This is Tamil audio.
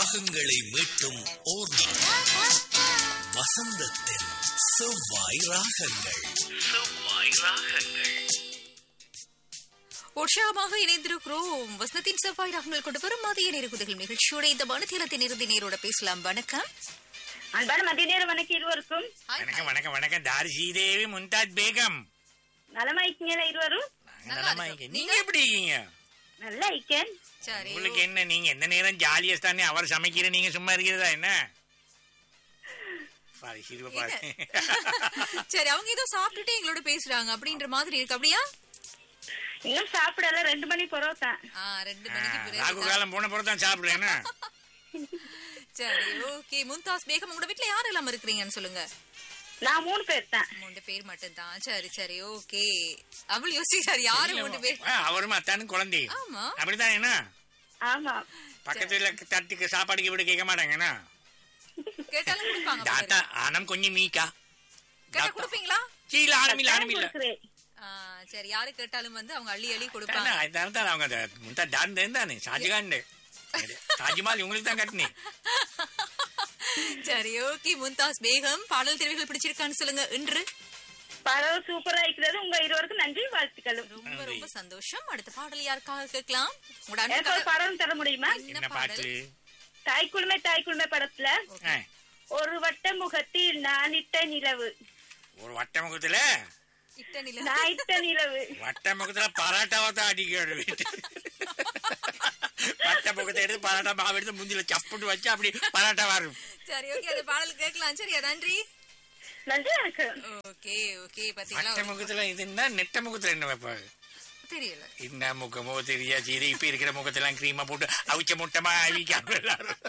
ராகங்களை மீட்டும் ஓர்ணம் வசந்தத்தின் செவ்வாய் ராகங்கள் செவ்வாய் ராகங்கள் உற்சாகமாக இணைந்திருக்கிறோம் வசனத்தின் செவ்வாய் ராகங்கள் கொண்டு வரும் மதிய நெருக்குதல் நிகழ்ச்சியோட இந்த மனத்திலத்தின் இறுதி நேரோட பேசலாம் வணக்கம் அன்பான மதிய நேரம் வணக்கம் இருவருக்கும் வணக்கம் வணக்கம் வணக்கம் தாரி ஸ்ரீதேவி மும்தாஜ் பேகம் நலமா இருக்கீங்களா இருவரும் நாங்க நலமா இருக்கேன். நீங்க எப்படி இருக்கீங்க நல்லா இருக்கேன் சரி உங்களுக்கு என்ன நீங்க எந்த நேரம் ஜாலியா தானே அவர் சமைக்கிற நீங்க சும்மா இருக்கிறதா என்ன பாரு சிரிப்பை பாரு சரி அவங்க ஏதோ சாப்பிட்டுட்டு எங்களோட பேசுறாங்க அப்படின்ற மாதிரி இருக்கு அப்படியா இன்னும் சாப்பிடல ரெண்டு மணி பரோட்டா ஆ, ரெண்டு மணிக்கு ராகு பிறகு காலம் போன பிறகு தான் சாப்பிடுறேன் சரி ஓகே மும்தாஸ் பேகம் உங்களோட வீட்ல யார் எல்லாம் இருக்கிறீங்கன்னு சொல்லுங்க நான் மூணு பேர் தான் மூணு பேர் மட்டும் தான் சரி சரி ஓகே அவள் யோசிக்கிறார் யாரு மூணு பேர் அவரும் அத்தானும் குழந்தை ஆமா அப்படிதான் என்ன ஆமா பக்கத்துல தட்டுக்கு சாப்பாடுக்கு விட கேட்க மாட்டாங்கண்ணா கேட்டாலும் கொடுப்பாங்க போல தாத்தா இருக்கு. ஆனம் கொஞ்சம் மீக்கா கேட்டா கொடுப்பீங்களா கீழே ஆனம் இல்ல ஆனம் இல்ல கொடுக்குறேன். ஆ, சரி யாரு கேட்டாலும் வந்து அவங்க அள்ளி அள்ளி கொடுப்பாங்க தானே, அதனால தான் அவங்க அந்த முந்தா டான் தானே ஷாஜகான் தாஜ்மஹால் உங்களுக்கு தான் கட்டினேன் சரி ஓகே மும்தாஸ் பேகம் பாடல் தெரிவுகள் பிடிச்சிருக்கான்னு சொல்லுங்க இன்று பரவ சூப்பரா இருக்கிறது உங்க இருவருக்கும் நன்றி வாழ்த்துக்களும் ரொம்ப ரொம்ப சந்தோஷம் அடுத்த பாடல் யாருக்காக கேட்கலாம் உங்களோட எனக்கு ஒரு அன்புக்காக- படம் தர முடியுமா என்ன பாட்டு தாய் குழுமை தாய் குழுமை படத்துல ஆ, ஒரு வட்ட முகத்தில் நான் இட்ட நிலவு ஒரு வட்ட முகத்துல இட்ட நில நான் இட்ட நிலவு வட்ட முகத்துல பராட்டாவை தான் அடிக்க வீட்டு வட்ட முகத்தை எடுத்து பராட்டா மாவு எடுத்து முந்தில சப்புட்டு வச்சு அப்படி பராட்டா வரும் சரி ஓகே அந்த பாடல் கேட்கலாம் சரியா நன்றி நன்றி வணக்கம் ஓகே ஓகே பாத்தீங்களா வட்ட முகத்துல இதுன்னா நெட்ட முகத்துல என்ன வைப்பாங்க தெரியல இந்த முகமோ தெரியாது இது இப்ப இருக்கிற முகத்தெல்லாம் கிரீமா போட்டு அவிச்ச முட்டமா அவிக்காம எல்லாரும்